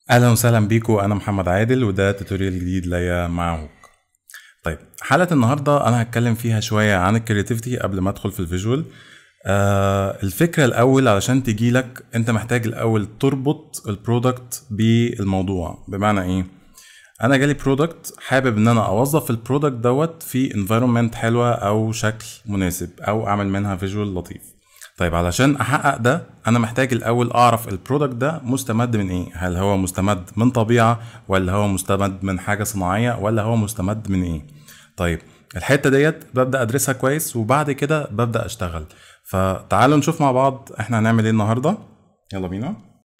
اهلا وسهلا بيكم انا محمد عادل وده توتوريال جديد ليا مع هوك طيب حلقه النهارده انا هتكلم فيها شويه عن الكرياتيفيتي قبل ما ادخل في الفيجوال آه الفكره الاول علشان تجي لك انت محتاج الاول تربط البرودكت بالموضوع بمعنى ايه انا جالي برودكت حابب ان انا اوظف البرودكت دوت في انفايرمنت حلوه او شكل مناسب او اعمل منها فيجوال لطيف طيب علشان احقق ده انا محتاج الاول اعرف البرودكت ده مستمد من ايه هل هو مستمد من طبيعه ولا هو مستمد من حاجه صناعيه ولا هو مستمد من ايه طيب الحته ديت ببدا ادرسها كويس وبعد كده ببدا اشتغل فتعالوا نشوف مع بعض احنا هنعمل ايه النهارده يلا بينا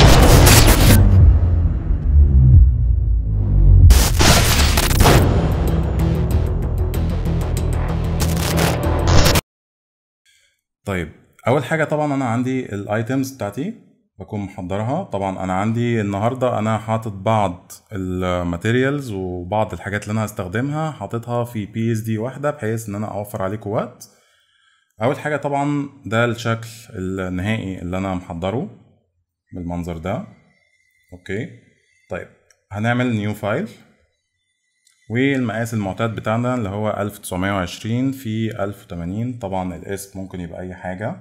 طيب اول حاجه طبعا انا عندي الايتمز بتاعتي بكون محضرها طبعا انا عندي النهارده انا حاطط بعض الماتيريالز وبعض الحاجات اللي انا هستخدمها حاططها في بي اس دي واحده بحيث ان انا اوفر عليكم وقت اول حاجه طبعا ده الشكل النهائي اللي انا محضره بالمنظر ده اوكي طيب هنعمل نيو فايل والمقاس المعتاد بتاعنا اللي هو 1920 في 1080 طبعا الاسم ممكن يبقى اي حاجة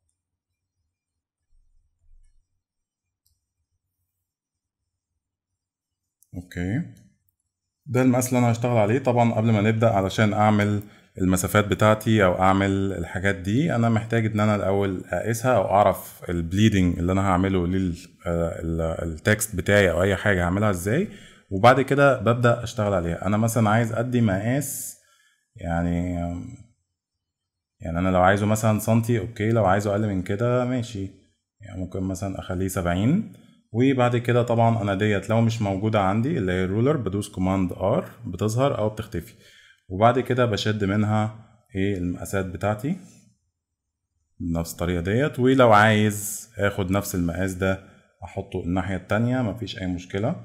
اوكي ده المقاس اللي انا هشتغل عليه طبعا قبل ما نبدأ علشان اعمل المسافات بتاعتي او اعمل الحاجات دي انا محتاج ان انا الاول اقيسها او اعرف البليدنج اللي انا هعمله للتكست بتاعي او اي حاجة هعملها ازاي وبعد كده ببدأ أشتغل عليها أنا مثلا عايز أدي مقاس يعني يعني أنا لو عايزه مثلا سنتي أوكي لو عايزه أقل من كده ماشي يعني ممكن مثلا أخليه سبعين وبعد كده طبعا أنا ديت لو مش موجودة عندي اللي هي الرولر بدوس كوماند ار بتظهر أو بتختفي وبعد كده بشد منها ايه المقاسات بتاعتي بنفس الطريقة ديت ولو عايز اخد نفس المقاس ده احطه الناحية التانية مفيش اي مشكلة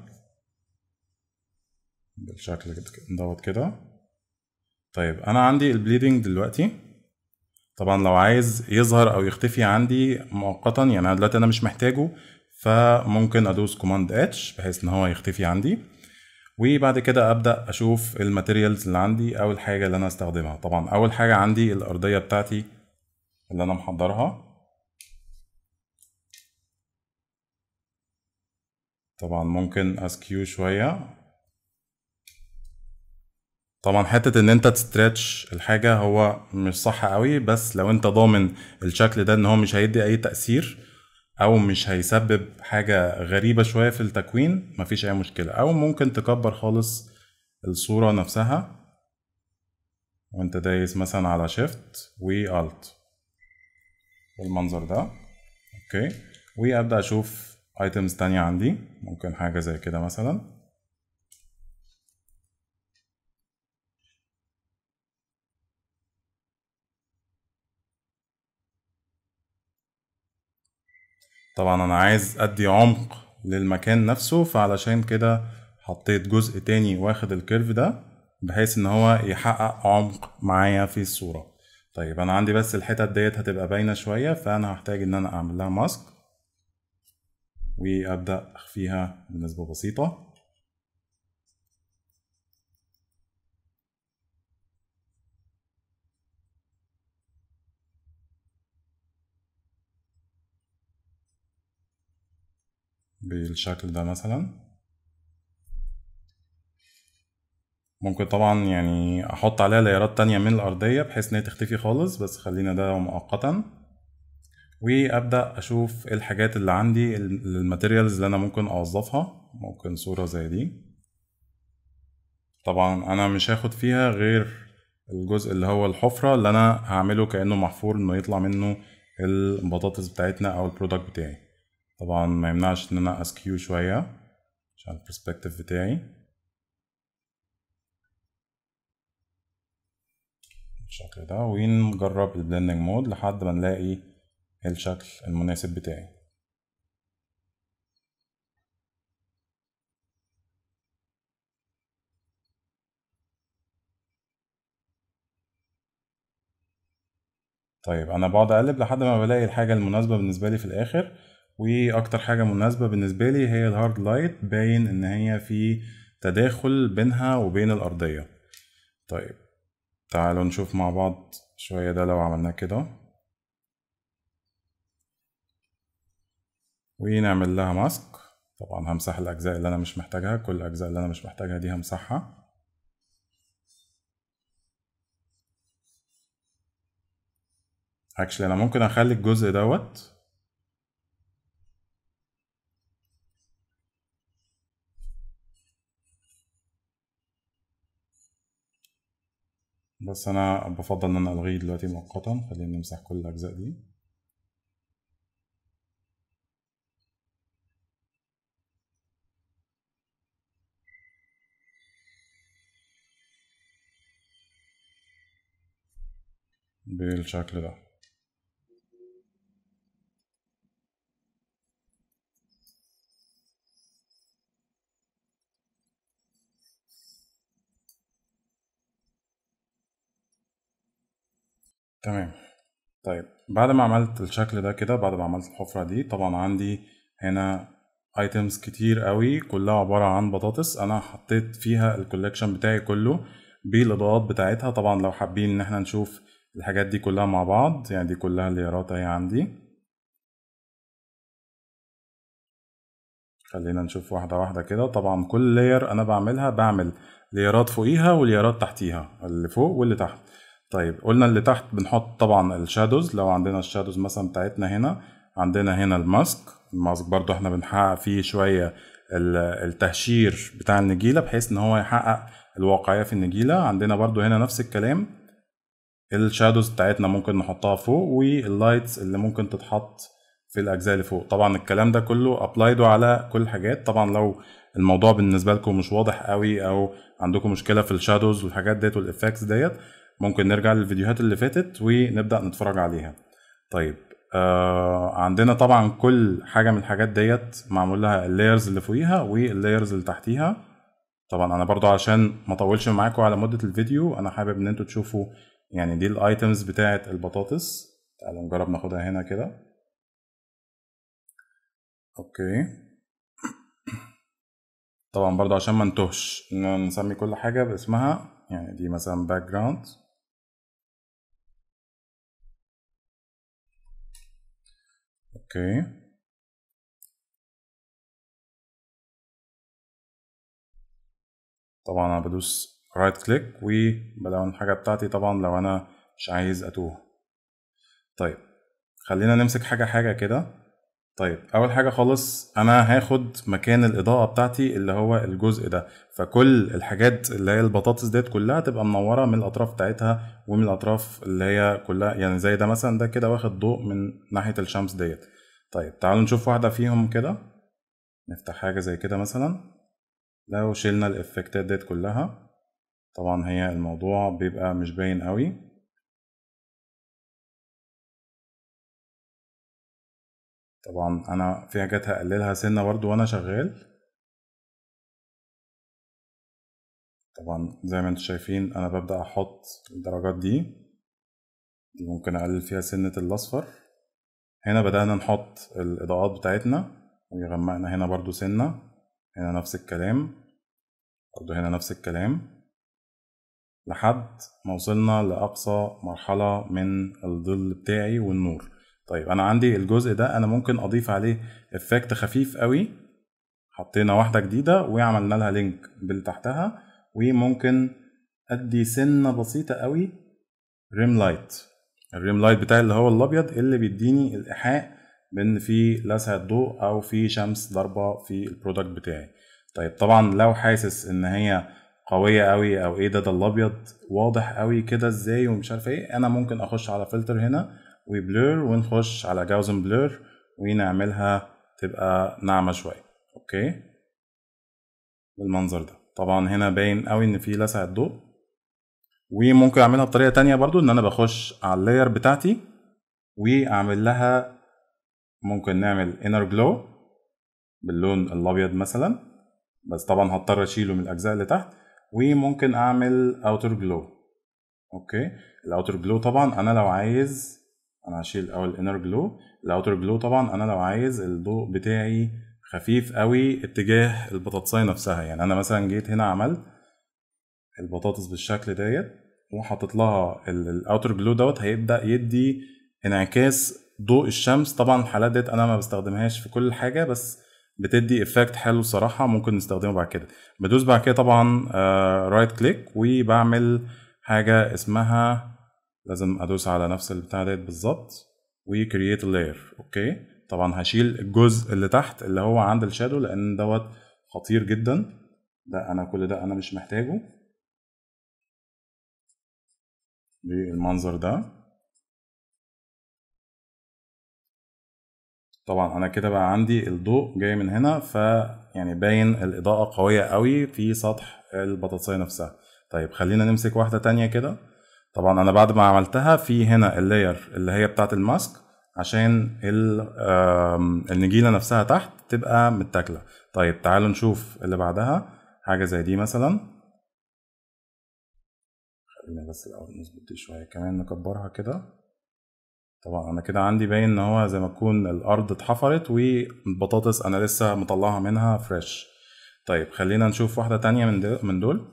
بالشكل دوت كده طيب انا عندي البليدنج دلوقتي طبعا لو عايز يظهر او يختفي عندي مؤقتا يعني انا دلوقتي انا مش محتاجه فممكن ادوس كوماند اتش بحيث ان هو يختفي عندي وبعد كده ابدا اشوف الماتيريالز اللي عندي او الحاجه اللي انا استخدمها طبعا اول حاجه عندي الارضيه بتاعتي اللي انا محضرها طبعا ممكن اسكيو شويه طبعا حتة ان انت تستريتش الحاجة هو مش صح قوي بس لو انت ضامن الشكل ده ان هو مش هيدي اي تأثير او مش هيسبب حاجة غريبة شوية في التكوين مفيش اي مشكلة او ممكن تكبر خالص الصورة نفسها وانت دايس مثلا على شيفت والت بالمنظر ده اوكي وابدأ اشوف ايتمز تانية عندي ممكن حاجة زي كده مثلا طبعا انا عايز ادي عمق للمكان نفسه فعلشان كده حطيت جزء تاني واخد الكيرف ده بحيث ان هو يحقق عمق معايا في الصورة طيب انا عندي بس الحتت ديت هتبقى باينة شوية فانا هحتاج ان انا اعمل لها ماسك وابدأ اخفيها بنسبة بسيطة بالشكل ده مثلا ممكن طبعا يعني احط عليها لايرات تانية من الارضية بحيث ان هي تختفي خالص بس خلينا ده مؤقتا وابدا اشوف الحاجات اللي عندي الماتيريالز اللي انا ممكن اوظفها ممكن صورة زي دي طبعا انا مش هاخد فيها غير الجزء اللي هو الحفرة اللي انا هعمله كأنه محفور انه يطلع منه البطاطس بتاعتنا او البرودكت بتاعي طبعا ما يمنعش ان انا اسكيو شوية عشان البرسبكتيف بتاعي بالشكل ده ونجرب البلندنج مود لحد ما نلاقي الشكل المناسب بتاعي طيب انا بقعد اقلب لحد ما بلاقي الحاجة المناسبة بالنسبة لي في الاخر واكتر حاجة مناسبة بالنسبة لي هي الهارد لايت باين ان هي في تداخل بينها وبين الارضية طيب تعالوا نشوف مع بعض شوية ده لو عملناه كده ونعمل لها ماسك طبعا همسح الاجزاء اللي انا مش محتاجها كل الاجزاء اللي انا مش محتاجها دي همسحها اكشلي انا ممكن اخلي الجزء دوت بس انا بفضل ان انا الغيه دلوقتي مؤقتا خلينا نمسح كل الاجزاء دي بالشكل ده تمام طيب بعد ما عملت الشكل ده كده بعد ما عملت الحفرة دي طبعا عندي هنا ايتمز كتير قوي كلها عبارة عن بطاطس انا حطيت فيها الكوليكشن بتاعي كله بالاضاءات بتاعتها طبعا لو حابين ان احنا نشوف الحاجات دي كلها مع بعض يعني دي كلها ليرات اهي عندي خلينا نشوف واحدة واحدة كده طبعا كل لاير انا بعملها بعمل ليرات فوقيها وليرات تحتيها اللي فوق واللي تحت طيب قلنا اللي تحت بنحط طبعا الشادوز لو عندنا الشادوز مثلا بتاعتنا هنا عندنا هنا الماسك الماسك برضو احنا بنحقق فيه شوية التهشير بتاع النجيلة بحيث ان هو يحقق الواقعية في النجيلة عندنا برضو هنا نفس الكلام الشادوز بتاعتنا ممكن نحطها فوق واللايتس اللي ممكن تتحط في الاجزاء اللي فوق طبعا الكلام ده كله ابلايدو على كل الحاجات طبعا لو الموضوع بالنسبه لكم مش واضح قوي او عندكم مشكله في الشادوز والحاجات ديت والافكتس ديت ممكن نرجع للفيديوهات اللي فاتت ونبدا نتفرج عليها طيب آه عندنا طبعا كل حاجه من الحاجات ديت معمول لها اللايرز اللي فوقيها واللايرز اللي تحتيها طبعا انا برضو عشان ما اطولش معاكم على مده الفيديو انا حابب ان انتوا تشوفوا يعني دي الايتمز بتاعه البطاطس تعالوا نجرب ناخدها هنا كده اوكي طبعا برضو عشان ما نتوهش نسمي كل حاجه باسمها يعني دي مثلا باك جراوند اوكي طبعا انا بدوس رايت كليك وبلون الحاجه بتاعتي طبعا لو انا مش عايز اتوه طيب خلينا نمسك حاجه حاجه كده طيب اول حاجه خالص انا هاخد مكان الاضاءه بتاعتي اللي هو الجزء ده فكل الحاجات اللي هي البطاطس ديت كلها تبقى منوره من الاطراف بتاعتها ومن الاطراف اللي هي كلها يعني زي ده مثلا ده كده واخد ضوء من ناحيه الشمس ديت طيب تعالوا نشوف واحده فيهم كده نفتح حاجه زي كده مثلا لو شلنا الافكتات ديت كلها طبعا هي الموضوع بيبقى مش باين قوي طبعا انا في حاجات هقللها سنه برضو وانا شغال طبعا زي ما انتم شايفين انا ببدا احط الدرجات دي دي ممكن اقلل فيها سنه الاصفر هنا بدانا نحط الاضاءات بتاعتنا ويغمقنا هنا برضو سنه هنا نفس الكلام برضو هنا نفس الكلام لحد ما وصلنا لاقصى مرحله من الظل بتاعي والنور طيب انا عندي الجزء ده انا ممكن اضيف عليه افكت خفيف قوي حطينا واحده جديده وعملنا لها لينك بالتحتها وممكن ادي سنه بسيطه قوي ريم لايت الريم لايت بتاعي اللي هو الابيض اللي بيديني الايحاء بان في لسعه ضوء او في شمس ضاربه في البرودكت بتاعي طيب طبعا لو حاسس ان هي قويه قوي او ايه ده ده الابيض واضح قوي كده ازاي ومش عارف ايه انا ممكن اخش على فلتر هنا وبلور ونخش على جاوزن بلور ونعملها تبقى ناعمة شوية اوكي بالمنظر ده طبعا هنا باين قوي ان في لسعة ضوء وممكن اعملها بطريقة تانية برضو ان انا بخش على اللاير بتاعتي واعمل لها ممكن نعمل انر جلو باللون الابيض مثلا بس طبعا هضطر اشيله من الاجزاء اللي تحت وممكن اعمل اوتر جلو اوكي الاوتر جلو طبعا انا لو عايز انا هشيل الاول الانر جلو الاوتر جلو طبعا انا لو عايز الضوء بتاعي خفيف قوي اتجاه البطاطسايه نفسها يعني انا مثلا جيت هنا عملت البطاطس بالشكل ديت وحطيت لها الاوتر جلو دوت هيبدا يدي انعكاس ضوء الشمس طبعا الحالات ديت انا ما بستخدمهاش في كل حاجه بس بتدي افكت حلو الصراحه ممكن نستخدمه بعد كده بدوس بعد كده طبعا رايت كليك وبعمل حاجه اسمها لازم ادوس على نفس البتاع ديت بالظبط وكرييت لاير اوكي طبعا هشيل الجزء اللي تحت اللي هو عند الشادو لان دوت خطير جدا ده انا كل ده انا مش محتاجه بالمنظر ده طبعا انا كده بقى عندي الضوء جاي من هنا ف يعني باين الاضاءة قوية قوي في سطح البطاطسية نفسها طيب خلينا نمسك واحدة تانية كده طبعا انا بعد ما عملتها في هنا اللاير اللي هي بتاعت الماسك عشان النجيلة نفسها تحت تبقى متاكلة طيب تعالوا نشوف اللي بعدها حاجة زي دي مثلا خلينا بس الأول نظبط دي شوية كمان نكبرها كده طبعا أنا كده عندي باين إن هو زي ما تكون الأرض اتحفرت والبطاطس أنا لسه مطلعها منها فريش طيب خلينا نشوف واحدة تانية من من دول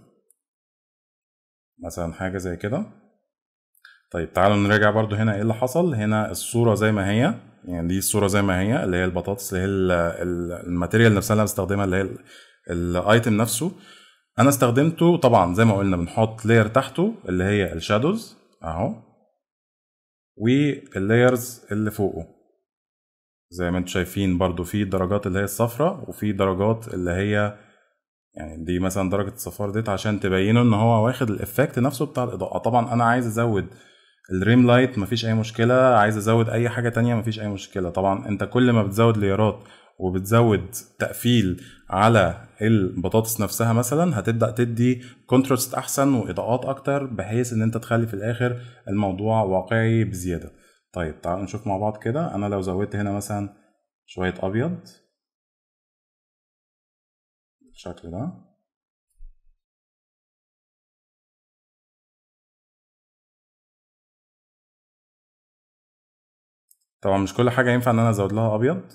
مثلا حاجة زي كده طيب تعالوا نراجع برضو هنا ايه اللي حصل هنا الصورة زي ما هي يعني دي الصورة زي ما هي اللي هي البطاطس اللي هي الماتيريال نفسها اللي انا بستخدمها اللي هي الايتم نفسه انا استخدمته طبعا زي ما قلنا بنحط لاير تحته اللي هي الشادوز اهو واللايرز اللي فوقه زي ما انتم شايفين برضو في درجات اللي هي الصفراء وفي درجات اللي هي يعني دي مثلا درجة الصفار ديت عشان تبينه ان هو واخد الافكت نفسه بتاع الاضاءة طبعا انا عايز ازود الريم لايت مفيش اي مشكلة عايز ازود اي حاجة تانية مفيش اي مشكلة طبعا انت كل ما بتزود ليرات وبتزود تقفيل على البطاطس نفسها مثلا هتبدا تدي كونتراست احسن واضاءات اكتر بحيث ان انت تخلي في الاخر الموضوع واقعي بزياده طيب تعالوا نشوف مع بعض كده انا لو زودت هنا مثلا شويه ابيض بالشكل ده طبعا مش كل حاجه ينفع ان انا ازود لها ابيض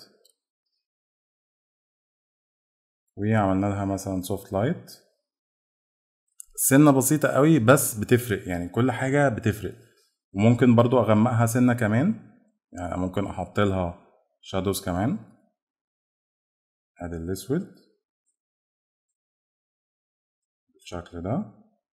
وعملنا لها مثلا سوفت لايت سنة بسيطة قوي بس بتفرق يعني كل حاجة بتفرق وممكن برضو أغمقها سنة كمان يعني ممكن أحط لها شادوز كمان ادي الأسود بالشكل ده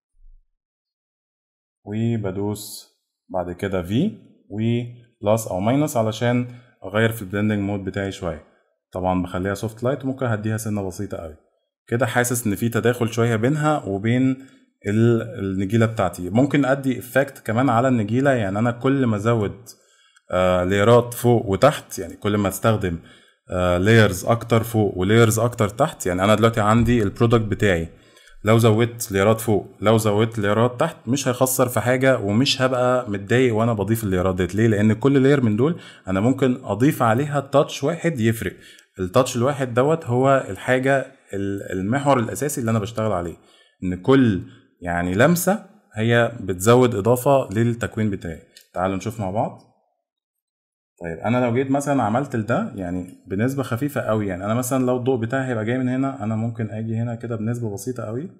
وبدوس بعد كده في وبلس أو ماينس علشان أغير في البلندنج مود بتاعي شوية طبعا بخليها سوفت لايت وممكن هديها سنه بسيطه قوي كده حاسس ان في تداخل شويه بينها وبين النجيله بتاعتي ممكن ادي افكت كمان على النجيله يعني انا كل ما ازود آه ليرات فوق وتحت يعني كل ما استخدم آه لايرز اكتر فوق ولايرز اكتر تحت يعني انا دلوقتي عندي البرودكت بتاعي لو زودت ليرات فوق لو زودت ليرات تحت مش هيخسر في حاجه ومش هبقى متضايق وانا بضيف الليرات ديت ليه لان كل لاير من دول انا ممكن اضيف عليها تاتش واحد يفرق التاتش الواحد دوت هو الحاجه المحور الاساسي اللي انا بشتغل عليه ان كل يعني لمسه هي بتزود اضافه للتكوين بتاعي تعالوا نشوف مع بعض طيب انا لو جيت مثلا عملت ده يعني بنسبه خفيفه قوي يعني انا مثلا لو الضوء بتاعي هيبقى جاي من هنا انا ممكن اجي هنا كده بنسبه بسيطه قوي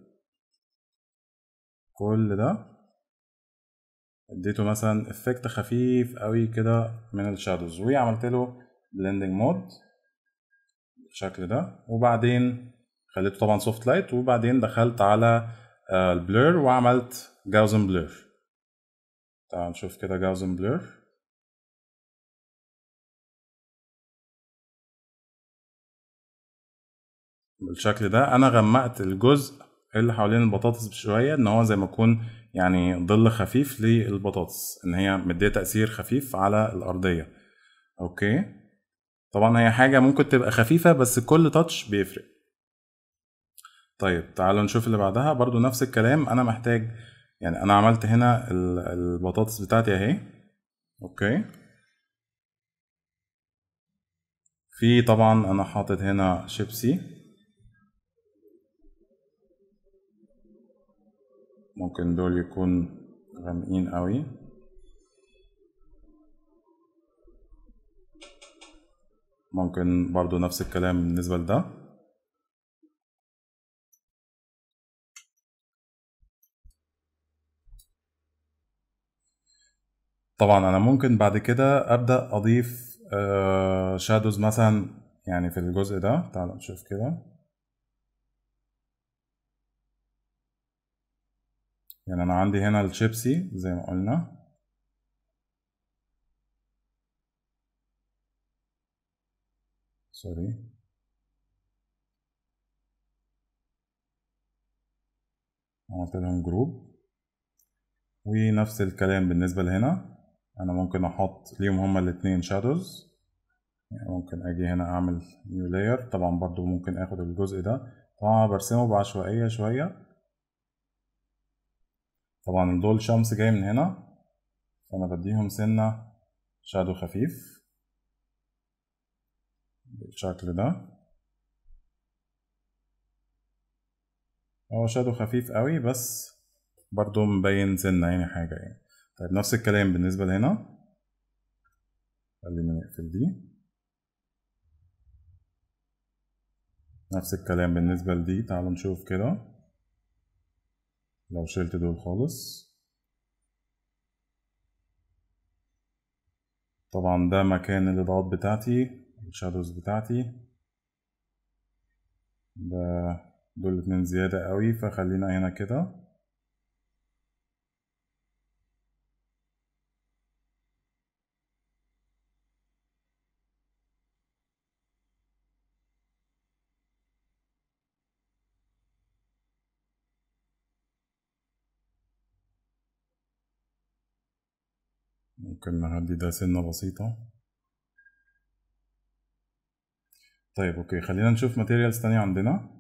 كل ده اديته مثلا افكت خفيف قوي كده من الشادوز وعملت له بلندنج مود بالشكل ده وبعدين خليته طبعا سوفت لايت وبعدين دخلت على البلور وعملت جاوزن بلور تعال نشوف كده جاوزن بلور بالشكل ده انا غمقت الجزء اللي حوالين البطاطس بشويه ان هو زي ما يكون يعني ظل خفيف للبطاطس ان هي مديه تاثير خفيف على الارضيه اوكي طبعا هي حاجه ممكن تبقى خفيفه بس كل تاتش بيفرق طيب تعالوا نشوف اللي بعدها برضو نفس الكلام انا محتاج يعني انا عملت هنا البطاطس بتاعتي اهي اوكي في طبعا انا حاطط هنا شيبسي ممكن دول يكون غامقين قوي ممكن برضو نفس الكلام بالنسبة لده طبعا انا ممكن بعد كده ابدا اضيف شادوز مثلا يعني في الجزء ده تعال نشوف كده يعني انا عندي هنا الشيبسي زي ما قلنا سوري عملت لهم جروب ونفس الكلام بالنسبة لهنا انا ممكن احط ليهم هما الاتنين شادوز يعني ممكن اجي هنا اعمل نيو لاير طبعا برضو ممكن اخد الجزء ده طبعا برسمه بعشوائية شوية طبعا دول شمس جاي من هنا فانا بديهم سنة شادو خفيف بالشكل ده هو شادو خفيف قوي بس برضو مبين سنة يعني حاجة يعني طيب نفس الكلام بالنسبة لهنا خلينا نقفل دي نفس الكلام بالنسبة لدي تعالوا نشوف كده لو شلت دول خالص طبعا ده مكان الإضاءات بتاعتي الشادوز بتاعتي ده دول اتنين زيادة قوي فخلينا هنا كده ممكن نهدي ده سنة بسيطة طيب اوكي خلينا نشوف ماتيريالز تانية عندنا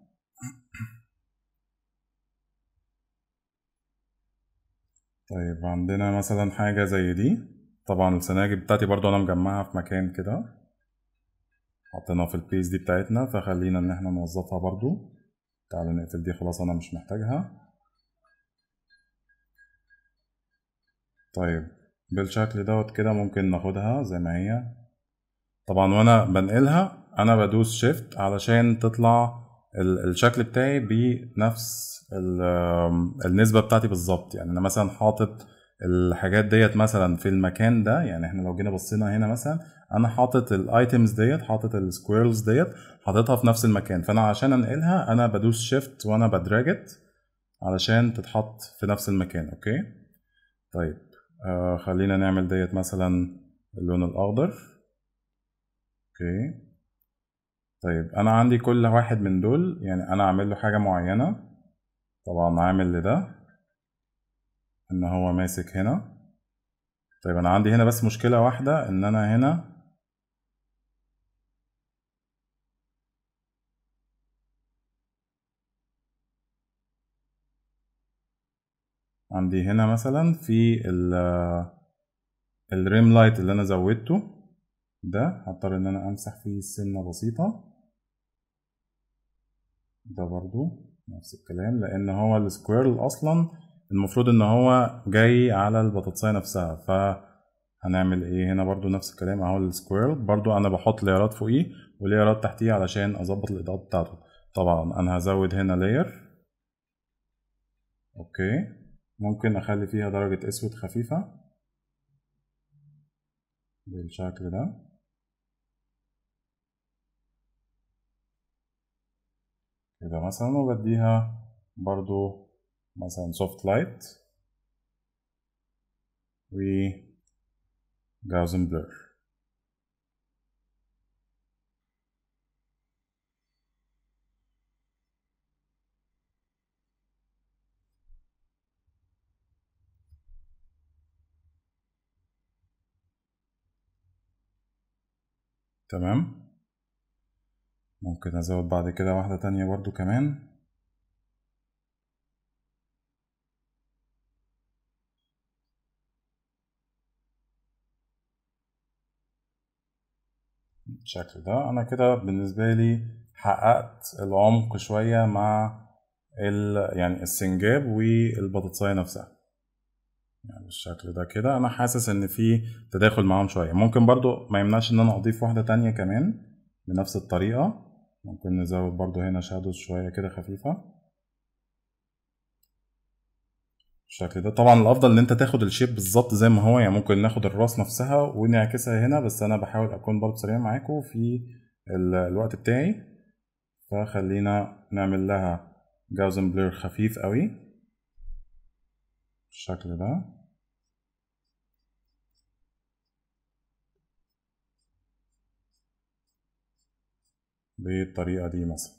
طيب عندنا مثلا حاجة زي دي طبعا السناجب بتاعتي برضو انا مجمعها في مكان كده حطيناها في البيس دي بتاعتنا فخلينا ان احنا نوظفها برضو تعالوا نقفل دي خلاص انا مش محتاجها طيب بالشكل دوت كده ممكن ناخدها زي ما هي طبعا وانا بنقلها انا بدوس شيفت علشان تطلع الشكل بتاعي بنفس النسبة بتاعتي بالظبط يعني انا مثلا حاطط الحاجات ديت مثلا في المكان ده يعني احنا لو جينا بصينا هنا مثلا انا حاطط الايتمز ديت حاطط السكويرلز ديت حاططها في نفس المكان فانا عشان انقلها انا بدوس شيفت وانا بدراجت علشان تتحط في نفس المكان اوكي طيب آه خلينا نعمل ديت مثلا اللون الاخضر اوكي طيب انا عندي كل واحد من دول يعني انا عامل له حاجه معينه طبعا عامل لده ان هو ماسك هنا طيب انا عندي هنا بس مشكله واحده ان انا هنا عندي هنا مثلا في الريم لايت اللي انا زودته ده هضطر ان انا امسح فيه سنة بسيطة ده برضو نفس الكلام لان هو السكويرل اصلا المفروض ان هو جاي على البطاطساية نفسها فهنعمل ايه هنا برضو نفس الكلام اهو السكويرل برضو انا بحط ليرات فوقيه وليرات تحتيه علشان اظبط الاضاءات بتاعته طبعا انا هزود هنا لاير اوكي ممكن اخلي فيها درجة اسود خفيفة بالشكل ده كده مثلا وبديها برضو مثلا سوفت لايت و جاوزن بلور تمام ممكن ازود بعد كده واحدة تانية برضو كمان بالشكل ده انا كده بالنسبة لي حققت العمق شوية مع ال يعني السنجاب والبطاطساية نفسها يعني بالشكل ده كده انا حاسس ان في تداخل معاهم شويه ممكن برضو ما يمنعش ان انا اضيف واحده تانية كمان بنفس الطريقة ممكن نزود برضو هنا شادوز شوية كده خفيفة بالشكل ده طبعا الافضل ان انت تاخد الشيب بالظبط زي ما هو يعني ممكن ناخد الراس نفسها ونعكسها هنا بس انا بحاول اكون برضو سريع معاكم في الوقت بتاعي فخلينا نعمل لها جاوزن بلير خفيف قوي بالشكل ده بالطريقة دي مثلا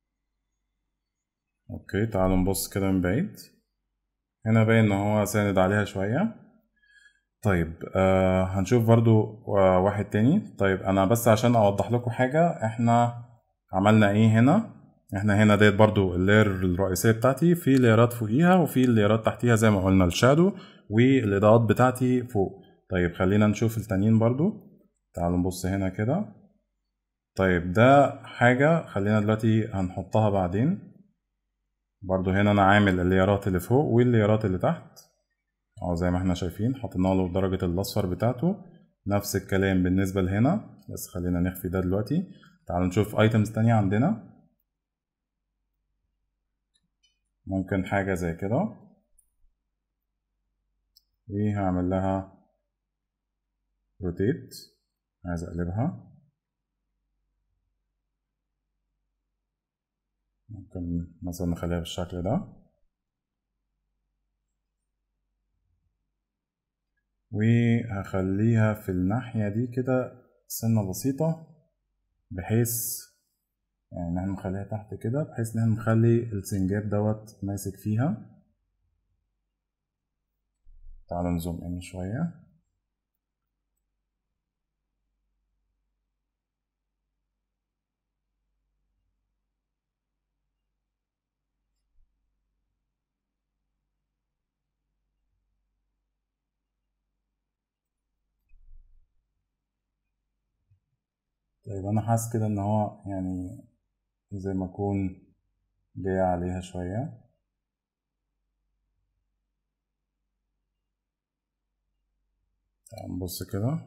اوكي تعالوا نبص كده من بعيد هنا باين ان هو ساند عليها شوية طيب آه هنشوف برضو واحد تاني طيب انا بس عشان اوضح لكم حاجة احنا عملنا ايه هنا احنا هنا ديت برضو اللير الرئيسية بتاعتي في ليرات فوقيها وفي ليرات تحتيها زي ما قلنا الشادو والاضاءات بتاعتي فوق طيب خلينا نشوف التانيين برضو تعالوا نبص هنا كده طيب ده حاجة خلينا دلوقتي هنحطها بعدين برضو هنا انا عامل الليرات اللي فوق والليرات اللي تحت اهو زي ما احنا شايفين حطينا له درجة الاصفر بتاعته نفس الكلام بالنسبة لهنا بس خلينا نخفي ده دلوقتي تعالوا نشوف ايتمز تانية عندنا ممكن حاجة زي كده وهعمل لها روتيت عايز اقلبها ممكن مثلا نخليها بالشكل ده وهخليها في الناحية دي كده سنة بسيطة بحيث يعني ان احنا نخليها تحت كده بحيث ان احنا نخلي السنجاب دوت ماسك فيها تعالوا نزوم ان شوية طيب انا حاسس كده ان هو يعني زي ما اكون جاي عليها شوية تعال نبص كده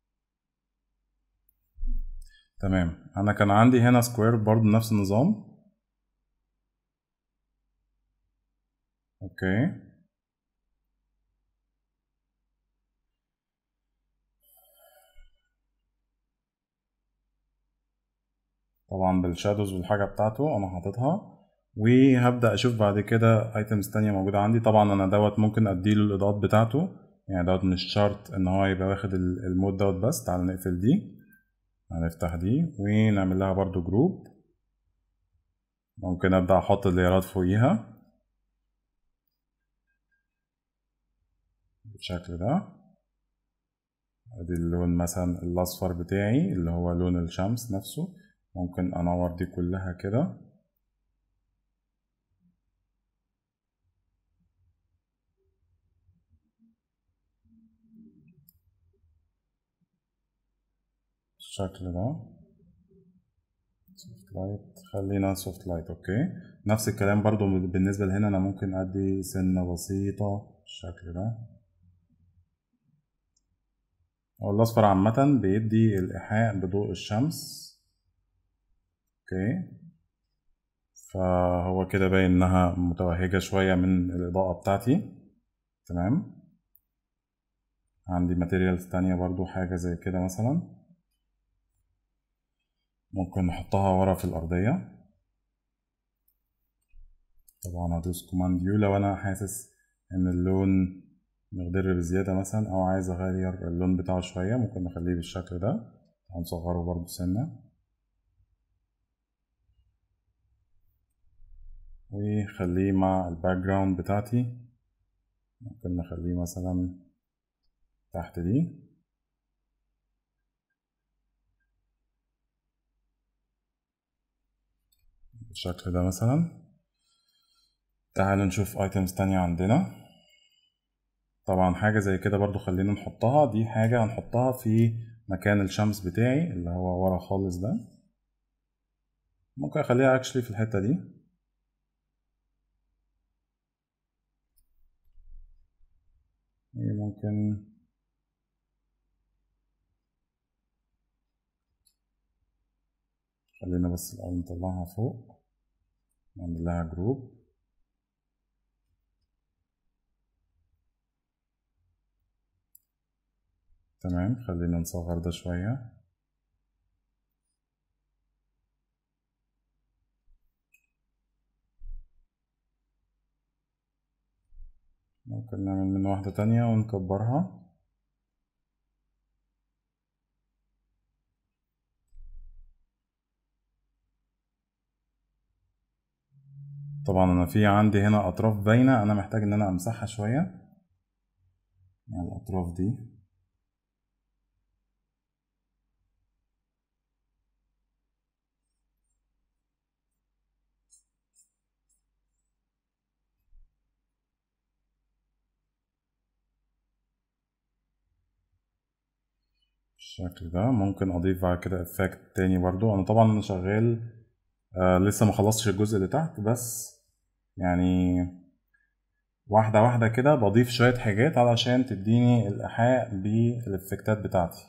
تمام انا كان عندي هنا سكوير برضو نفس النظام اوكي طبعا بالشادوز والحاجة بتاعته انا حاططها وهبدأ اشوف بعد كده ايتمز تانية موجودة عندي طبعا انا دوت ممكن اديله الاضاءات بتاعته يعني دوت مش شرط ان هو يبقى واخد المود دوت بس تعال نقفل دي هنفتح دي ونعمل لها برضو جروب ممكن ابدأ احط الليرات فوقيها بالشكل ده ادي اللون مثلا الاصفر بتاعي اللي هو لون الشمس نفسه ممكن انور دي كلها كده بالشكل ده سوفت لايت خلينا سوفت لايت اوكي نفس الكلام برضو بالنسبة لهنا انا ممكن ادي سنة بسيطة بالشكل ده هو الاصفر عامة بيدي الايحاء بضوء الشمس اوكي فهو كده باين انها متوهجة شوية من الاضاءة بتاعتي تمام عندي ماتيريالز تانية برضو حاجة زي كده مثلا ممكن نحطها ورا في الأرضية طبعا هدوس كوماند يو لو أنا حاسس إن اللون مخضر بزيادة مثلا أو عايز أغير اللون بتاعه شوية ممكن نخليه بالشكل ده هنصغره برضو سنة وخليه مع الباك جراوند بتاعتي ممكن نخليه مثلا تحت دي بالشكل ده مثلا تعالوا نشوف ايتمز تانية عندنا طبعا حاجة زي كده برضو خلينا نحطها دي حاجة هنحطها في مكان الشمس بتاعي اللي هو ورا خالص ده ممكن اخليها اكشلي في الحتة دي ممكن خلينا بس الأول نطلعها فوق نعمل لها جروب تمام خلينا نصغر ده شوية ممكن نعمل منه واحدة تانية ونكبرها طبعا انا في عندي هنا اطراف باينة انا محتاج ان انا امسحها شوية يعني الاطراف دي بالشكل ده ممكن اضيف بعد كده افكت تاني برضو انا طبعا شغال آه لسه ما خلصتش الجزء اللي تحت بس يعني واحدة واحدة كده بضيف شوية حاجات علشان تديني الإيحاء بالإفكتات بتاعتي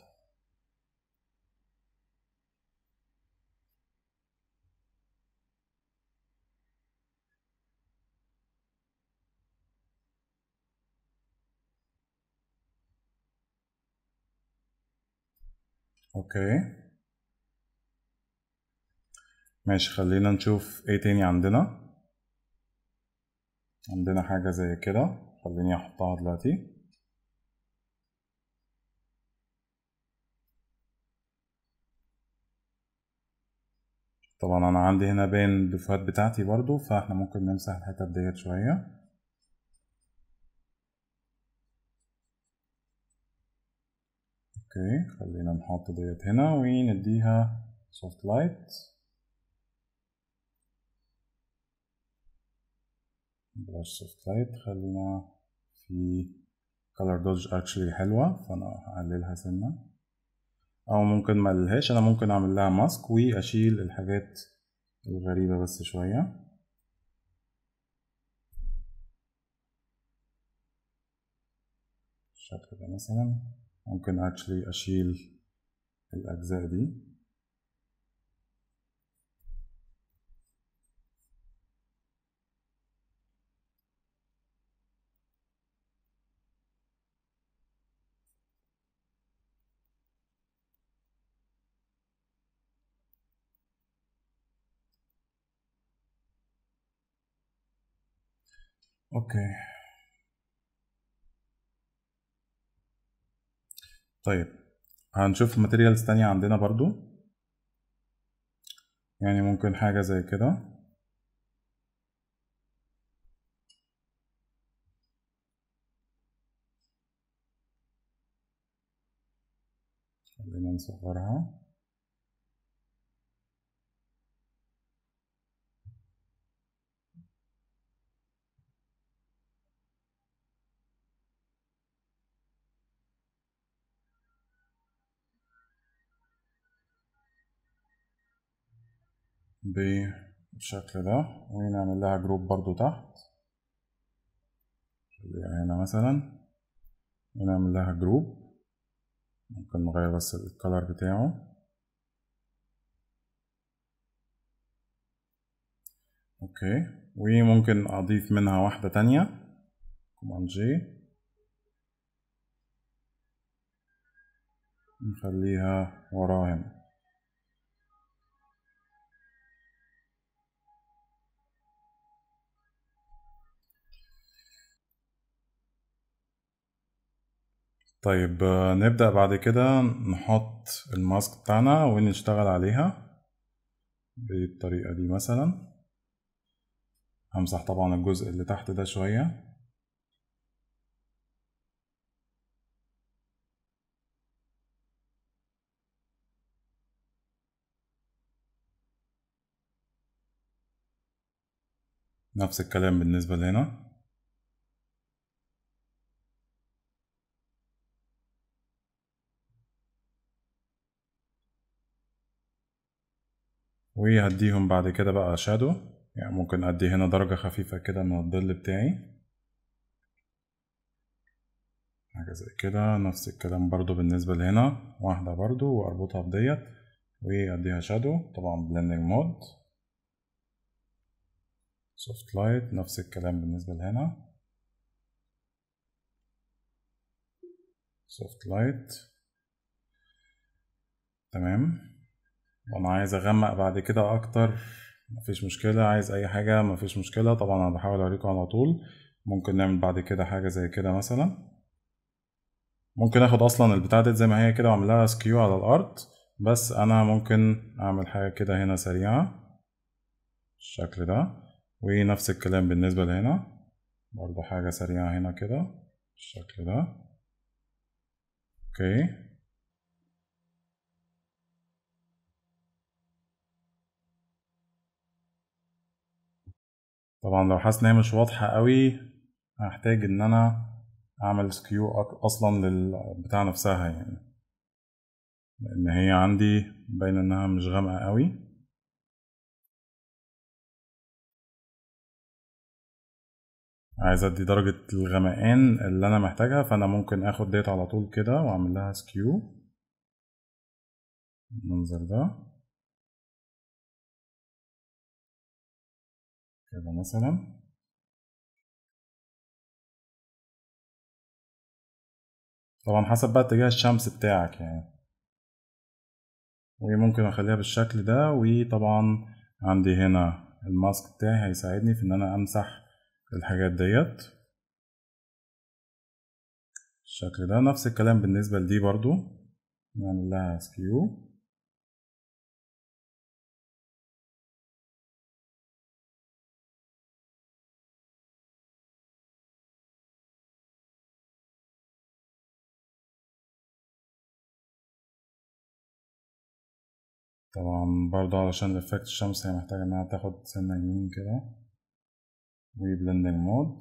اوكي ماشي خلينا نشوف ايه تاني عندنا عندنا حاجة زي كده خليني احطها دلوقتي طبعا انا عندي هنا باين الدفوات بتاعتي برضو فاحنا ممكن نمسح الحتت ديت شوية اوكي خلينا نحط ديت هنا ونديها سوفت لايت بلاش سوفت لايت خلينا في color dodge actually حلوة فأنا هقللها سنة أو ممكن مقللهاش أنا ممكن أعمل لها ماسك وأشيل الحاجات الغريبة بس شوية بالشكل ده مثلا ممكن actually أشيل الأجزاء دي اوكي طيب هنشوف ماتيريالز تانية عندنا برضو يعني ممكن حاجة زي كده خلينا نصغرها بالشكل ده ونعمل لها جروب برضو تحت خليها هنا مثلا ونعمل لها جروب ممكن نغير بس الكلر بتاعه اوكي وممكن اضيف منها واحدة تانية كوماند جي نخليها وراها هنا طيب نبدأ بعد كده نحط الماسك بتاعنا ونشتغل عليها بالطريقة دي مثلا همسح طبعا الجزء اللي تحت ده شوية نفس الكلام بالنسبة لهنا وهديهم بعد كده بقى شادو يعني ممكن ادي هنا درجة خفيفة كده من الظل بتاعي حاجة زي كده نفس الكلام برضو بالنسبة لهنا واحدة برضو واربطها بديت واديها شادو طبعا بلندنج مود سوفت لايت نفس الكلام بالنسبة لهنا سوفت لايت تمام وانا عايز اغمق بعد كده اكتر مفيش مشكلة عايز اي حاجة مفيش مشكلة طبعا انا بحاول اوريكم على طول ممكن نعمل بعد كده حاجة زي كده مثلا ممكن اخد اصلا البتاع دي زي ما هي كده واعمل لها سكيو على الارض بس انا ممكن اعمل حاجة كده هنا سريعة بالشكل ده ونفس الكلام بالنسبة لهنا برضو حاجة سريعة هنا كده بالشكل ده اوكي طبعا لو حاسس ان هي مش واضحة قوي هحتاج ان انا اعمل سكيو اصلا للبتاع نفسها يعني لان هي عندي باين انها مش غامقة قوي عايز ادي درجة الغمقان اللي انا محتاجها فانا ممكن اخد ديت على طول كده واعمل لها سكيو المنظر ده كده مثلا طبعا حسب بقى اتجاه الشمس بتاعك يعني وممكن اخليها بالشكل ده وطبعا عندي هنا الماسك بتاعي هيساعدني في ان انا امسح الحاجات ديت بالشكل ده نفس الكلام بالنسبة لدي برضو نعمل لها سكيو طبعا برضو علشان افكت الشمس هي محتاجة انها تاخد سنة يمين كده وبلندنج مود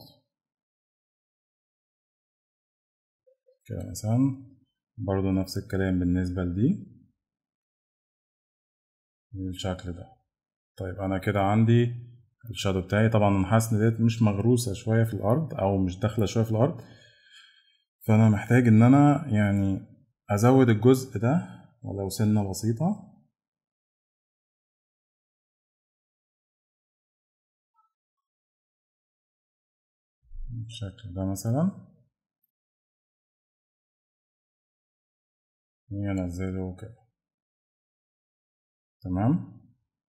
كده مثلا برضو نفس الكلام بالنسبة لدي بالشكل ده طيب انا كده عندي الشادو بتاعي طبعا انا حاسس ان ديت مش مغروسة شوية في الارض او مش داخلة شوية في الارض فانا محتاج ان انا يعني ازود الجزء ده ولو سنة بسيطة بالشكل ده مثلا ينزله كده تمام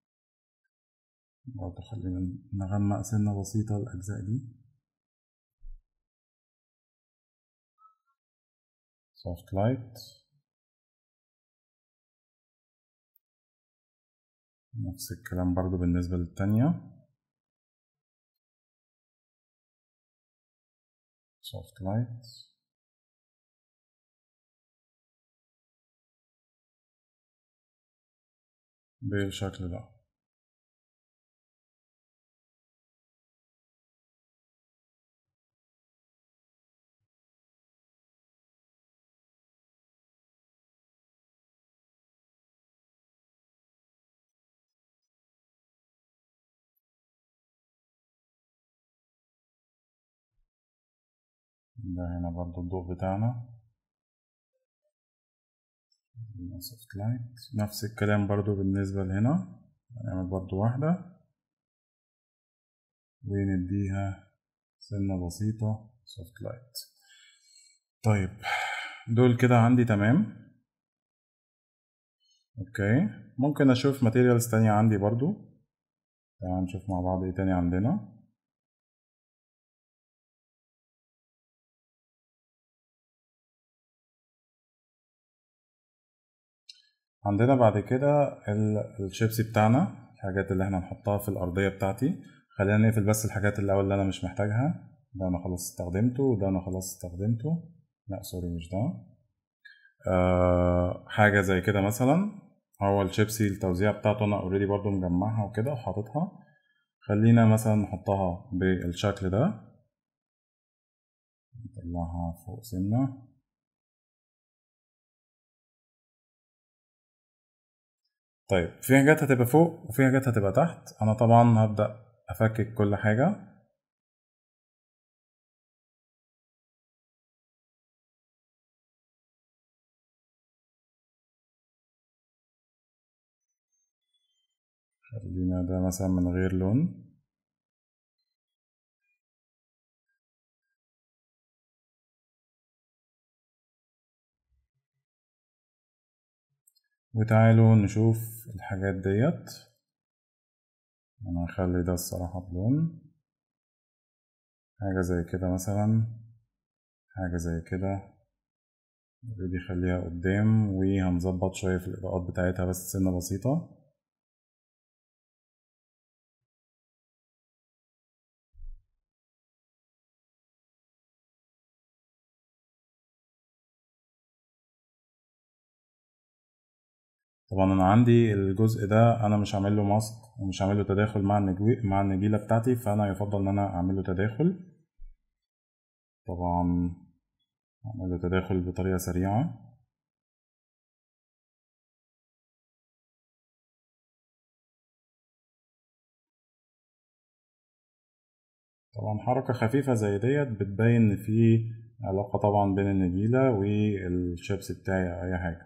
برضه خلينا نغمق سنة بسيطة الأجزاء دي soft light نفس الكلام برضو بالنسبة للتانية soft light بالشكل ده ده هنا برضو الضوء بتاعنا soft light نفس الكلام برضو بالنسبة لهنا نعمل برضو واحدة ونديها سنة بسيطة soft light طيب دول كده عندي تمام اوكي ممكن اشوف ماتيريالز تانية عندي برضو تعال نشوف مع بعض ايه تاني عندنا عندنا بعد كده الشيبسي بتاعنا الحاجات اللي احنا نحطها في الأرضية بتاعتي خلينا نقفل بس الحاجات الأول اللي أنا مش محتاجها ده أنا خلاص استخدمته وده أنا خلاص استخدمته لا سوري مش ده أه حاجة زي كده مثلا هو الشيبسي التوزيع بتاعته أنا اوريدي برضو مجمعها وكده وحاططها خلينا مثلا نحطها بالشكل ده نطلعها فوق سنة طيب في حاجات هتبقى فوق وفي حاجات هتبقى تحت انا طبعا هبدأ افكك كل حاجة خلينا ده مثلا من غير لون وتعالوا نشوف الحاجات ديت انا هخلي ده الصراحة بلون حاجة زي كده مثلا حاجة زي كده اوريدي خليها قدام وهنظبط شوية في الإضاءات بتاعتها بس سنة بسيطة طبعا انا عندي الجزء ده انا مش عامل له ماسك ومش عامل له تداخل مع النجوي مع النجيله بتاعتي فانا يفضل ان انا اعمل له تداخل طبعا اعمل له تداخل بطريقه سريعه طبعا حركة خفيفة زي ديت بتبين إن في علاقة طبعا بين النجيلة والشيبس بتاعي أو أي حاجة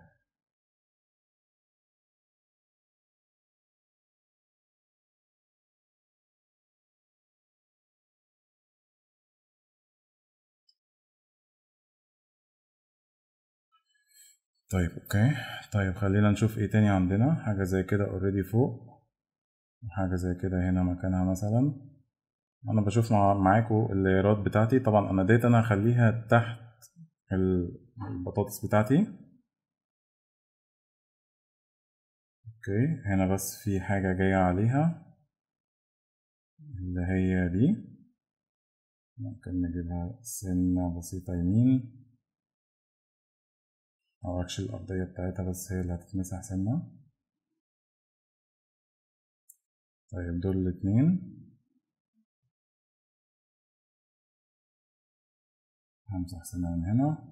طيب اوكي طيب خلينا نشوف ايه تاني عندنا حاجة زي كده اوريدي فوق وحاجة زي كده هنا مكانها مثلا انا بشوف مع معاكم اللايرات بتاعتي طبعا انا ديت انا هخليها تحت البطاطس بتاعتي اوكي هنا بس في حاجة جاية عليها اللي هي دي ممكن نجيبها سنة بسيطة يمين أو أكشن الأرضية بتاعتها بس هي اللي هتتمسح سنة طيب دول الاتنين همسح سنة من هنا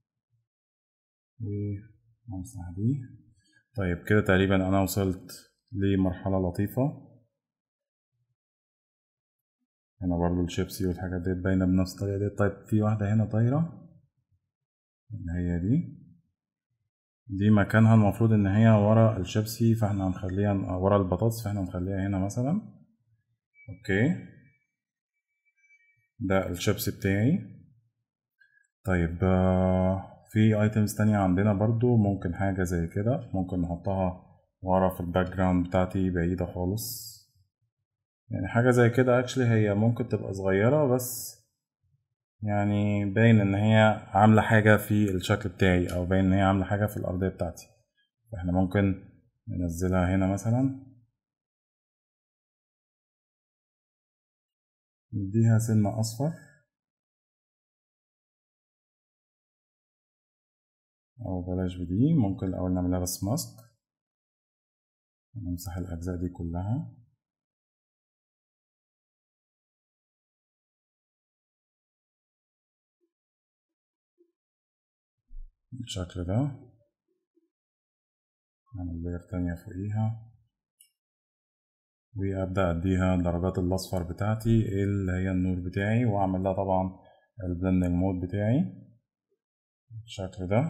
وهمسح دي طيب كده تقريبا أنا وصلت لمرحلة لطيفة هنا برضو الشيبسي والحاجات ديت باينة بنفس الطريقة ديت طيب في واحدة هنا طايرة اللي هي دي دي مكانها المفروض ان هي ورا الشيبسي فاحنا هنخليها ورا البطاطس فاحنا هنخليها هنا مثلا اوكي ده الشيبسي بتاعي طيب في ايتمز تانية عندنا برضو ممكن حاجة زي كده ممكن نحطها ورا في الباك جراوند بتاعتي بعيدة خالص يعني حاجة زي كده اكشلي هي ممكن تبقى صغيرة بس يعني باين ان هي عاملة حاجة في الشكل بتاعي او باين ان هي عاملة حاجة في الارضية بتاعتي فاحنا ممكن ننزلها هنا مثلا نديها سنة اصفر او بلاش بدي ممكن الاول نعملها بس ماسك نمسح الاجزاء دي كلها بالشكل ده نعمل لير تانية فوقيها وأبدأ أديها درجات الأصفر بتاعتي اللي هي النور بتاعي وأعمل لها طبعا البلندنج مود بتاعي بالشكل ده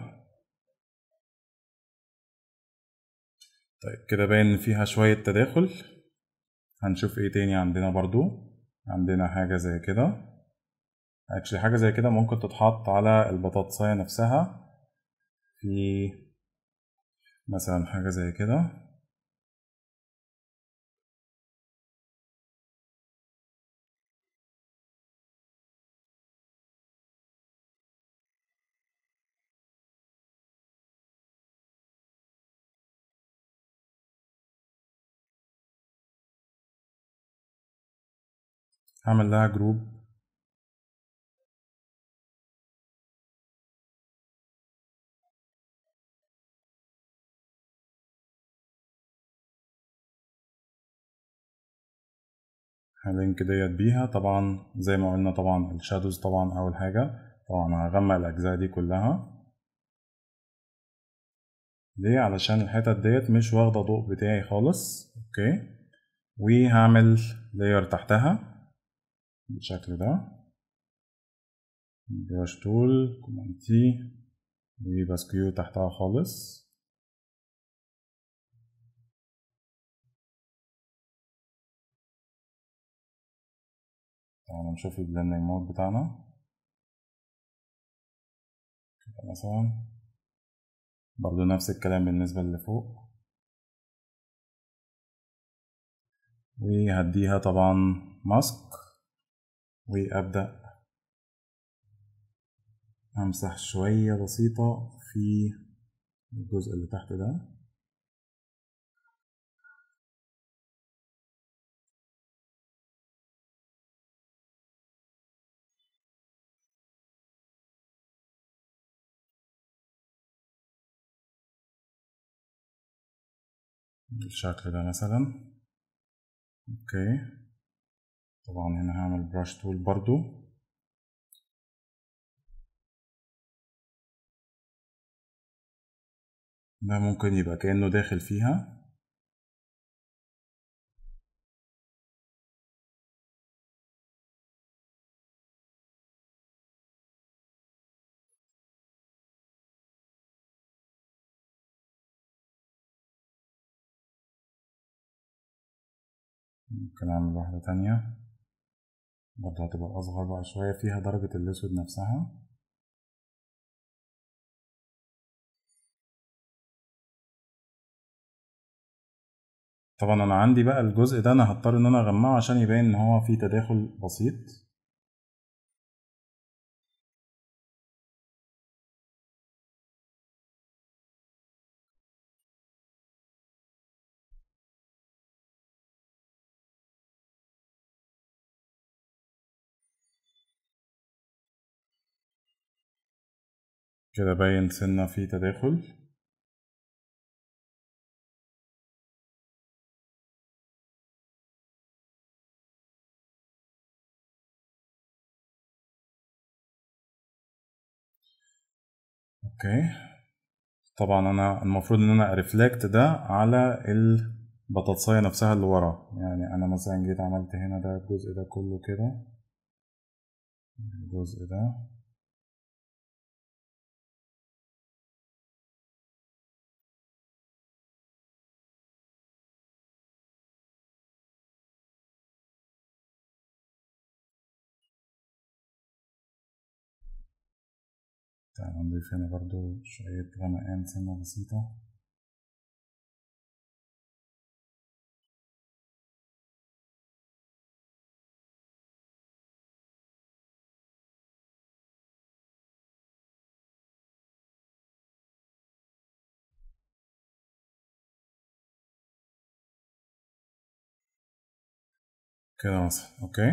طيب كده باين إن فيها شوية تداخل هنشوف ايه تاني عندنا برضو عندنا حاجة زي كده اكشلي حاجة زي كده ممكن تتحط على البطاطساية نفسها في مثلا حاجة زي كده هعمل لها جروب هلينك ديت بيها طبعا زي ما قلنا طبعا الشادوز طبعا اول حاجة طبعا هغمق الاجزاء دي كلها ليه علشان الحتت ديت مش واخدة ضوء بتاعي خالص اوكي وهعمل لاير تحتها بالشكل ده براش تول كوماند تي وبسكيو تحتها خالص تعالوا نشوف البلندنج مود بتاعنا كده مثلا برضو نفس الكلام بالنسبة اللي فوق وهديها طبعا ماسك وأبدأ أمسح شوية بسيطة في الجزء اللي تحت ده بالشكل ده مثلا اوكي طبعا هنا هعمل براش تول برضو ده ممكن يبقى كأنه داخل فيها ممكن أعمل واحدة تانية برضه هتبقى أصغر بقى شوية فيها درجة الأسود نفسها طبعا أنا عندي بقى الجزء ده أنا هضطر إن أنا أغمقه عشان يبين إن هو فيه تداخل بسيط كده باين سنة فيه تداخل اوكي طبعا انا المفروض ان انا ارفلكت ده على البطاطساية نفسها اللي ورا يعني انا مثلا جيت عملت هنا ده الجزء ده كله كده الجزء ده تعالى نضيف هنا برضو شوية غمقان سنة بسيطة كده مثلا اوكي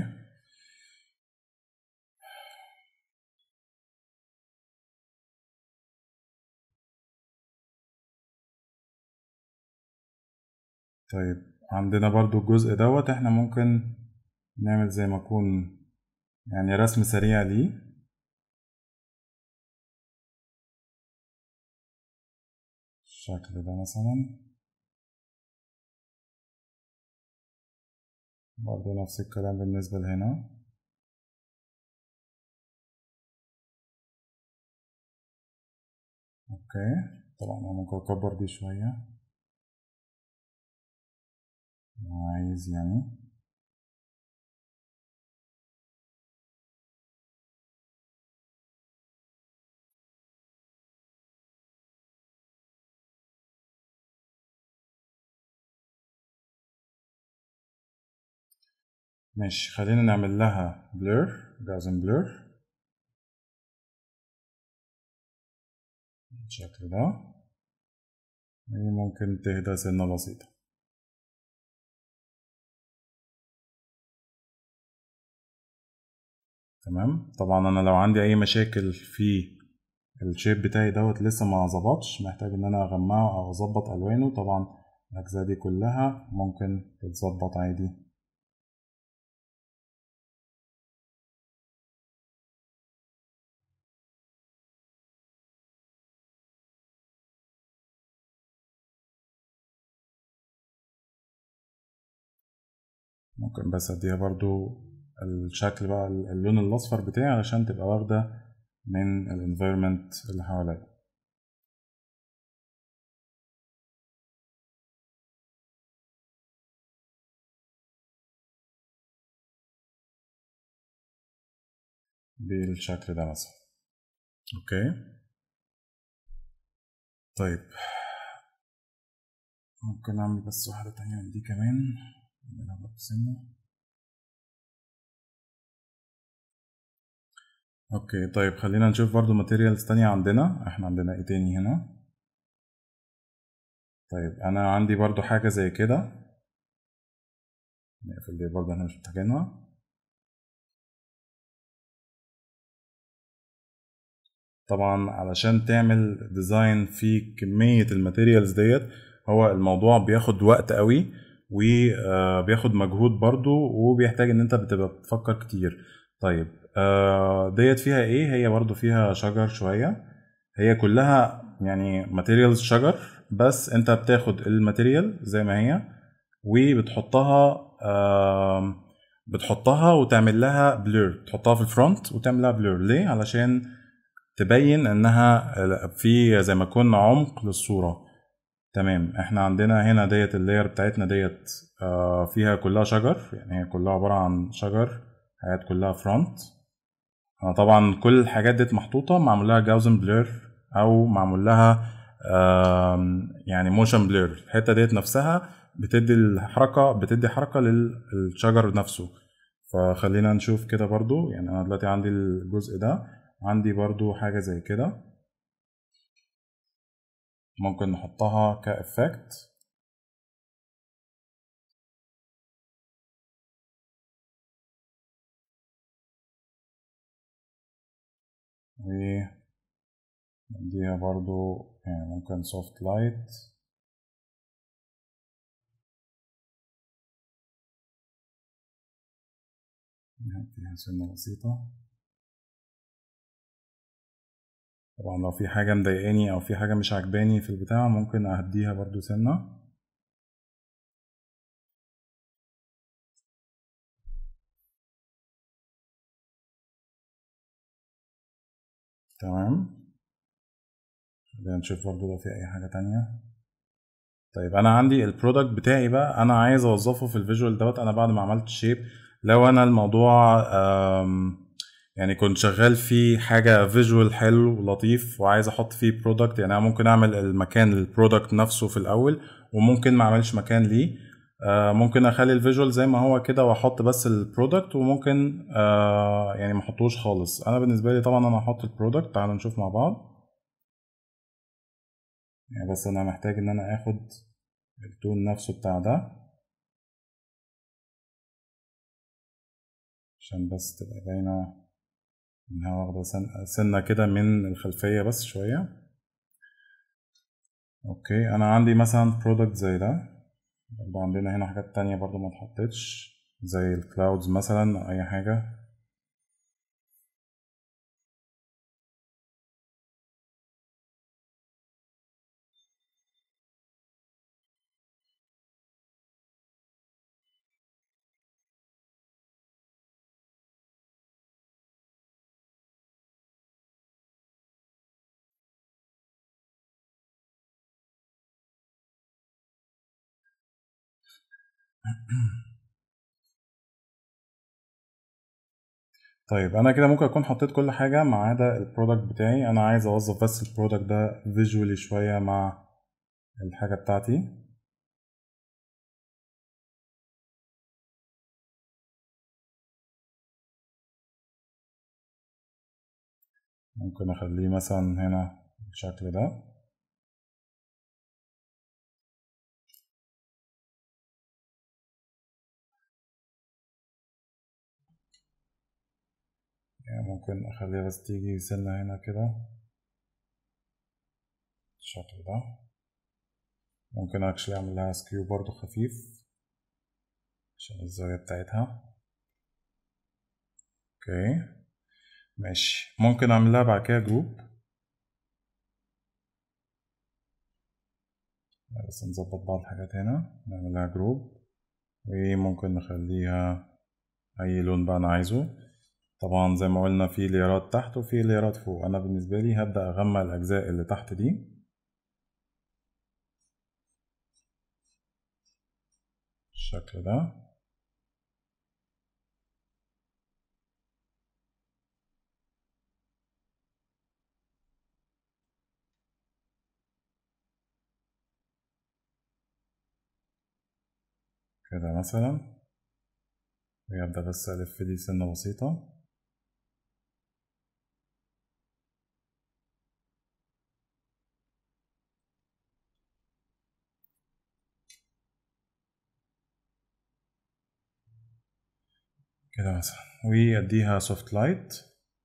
طيب عندنا برضو الجزء دوت احنا ممكن نعمل زي ما يكون يعني رسم سريع ليه الشكل ده مثلا برضو نفس الكلام بالنسبة لهنا اوكي طبعا انا ممكن اكبر دي شوية لو عايز يعني ماشي خلينا نعمل لها blur doesn't blur بالشكل ده ممكن تهدى سنة بسيطة تمام طبعا انا لو عندي اي مشاكل في الشيب بتاعي دوت لسه ما ظبطش محتاج ان انا اغمقه او اظبط الوانه طبعا الاجزاء دي كلها ممكن تتظبط عادي ممكن بس اديها برضو الشكل بقى اللون الاصفر بتاعي علشان تبقى واخده من الانفيرمنت اللي حواليا بالشكل ده مثلا اوكي طيب ممكن اعمل بس واحدة تانية من دي كمان نعملها برضه سنة اوكي طيب خلينا نشوف برضو ماتيريالز تانية عندنا احنا عندنا ايه تاني هنا طيب انا عندي برضو حاجة زي كده نقفل دي برضو احنا مش محتاجينها طبعا علشان تعمل ديزاين فيه كمية الماتيريالز ديت هو الموضوع بياخد وقت قوي وبياخد مجهود برضو وبيحتاج ان انت بتبقى بتفكر كتير طيب آه، ديت فيها ايه هي برضو فيها شجر شوية هي كلها يعني ماتيريالز شجر بس انت بتاخد الماتيريال زي ما هي وبتحطها آم، بتحطها وتعمل لها بلور تحطها في الفرونت وتعمل لها بلور ليه علشان تبين انها في زي ما يكون عمق للصورة تمام احنا عندنا هنا ديت اللاير بتاعتنا ديت آه، فيها كلها شجر يعني هي كلها عبارة عن شجر حاجات كلها فرونت آه، طبعا كل الحاجات ديت محطوطة معمول لها جاوزن بلور او معمول لها آم، يعني موشن بلور الحتة ديت نفسها بتدي الحركة بتدي حركة للشجر نفسه فخلينا نشوف كده برضو يعني انا دلوقتي عندي الجزء ده عندي برضو حاجة زي كده ممكن نحطها كإفكت ونديها برضو يعني ممكن soft light نديها سنة بسيطة طبعا لو في حاجة مضايقاني أو في حاجة مش عجباني في البتاع ممكن أهديها برضو سنة تمام خلينا نشوف برضو لو في أي حاجة تانية طيب أنا عندي البرودكت بتاعي بقى أنا عايز أوظفه في الفيجوال دوت أنا بعد ما عملت شيب لو أنا الموضوع آم، يعني كنت شغال في حاجة فيجوال حلو ولطيف وعايز احط فيه برودكت يعني انا ممكن اعمل المكان للبرودكت نفسه في الاول وممكن ما اعملش مكان ليه آه، ممكن اخلي الفيجوال زي ما هو كده واحط بس البرودكت وممكن آه، يعني ما احطوش خالص انا بالنسبة لي طبعا انا هحط البرودكت تعالوا نشوف مع بعض يعني بس انا محتاج ان انا اخد التون نفسه بتاع ده عشان بس تبقى باينة انها واخدة سن- سنة كده من الخلفية بس شوية اوكي انا عندي مثلا برودكت زي ده برضه عندنا هنا حاجات تانية برضه ما اتحطتش زي الكلاودز مثلا او اي حاجة طيب انا كده ممكن اكون حطيت كل حاجة ما عدا البرودكت بتاعي انا عايز اوظف بس البرودكت ده فيجوالي شوية مع الحاجة بتاعتي ممكن اخليه مثلا هنا بالشكل ده يعني ممكن اخليها بس تيجي سنة هنا كده بالشكل ده ممكن اكشلي اعمل لها سكيو برضو خفيف عشان الزاوية بتاعتها اوكي ماشي ممكن اعمل لها بعد كده جروب بس نظبط بعض الحاجات هنا نعمل لها جروب وممكن نخليها اي لون بقى انا عايزه طبعا زي ما قلنا في ليرات تحت وفي ليرات فوق انا بالنسبة لي هبدأ اغمق الاجزاء اللي تحت دي بالشكل ده كده مثلا ويبدأ بس ألف دي سنة بسيطة كده مثلا وأديها سوفت لايت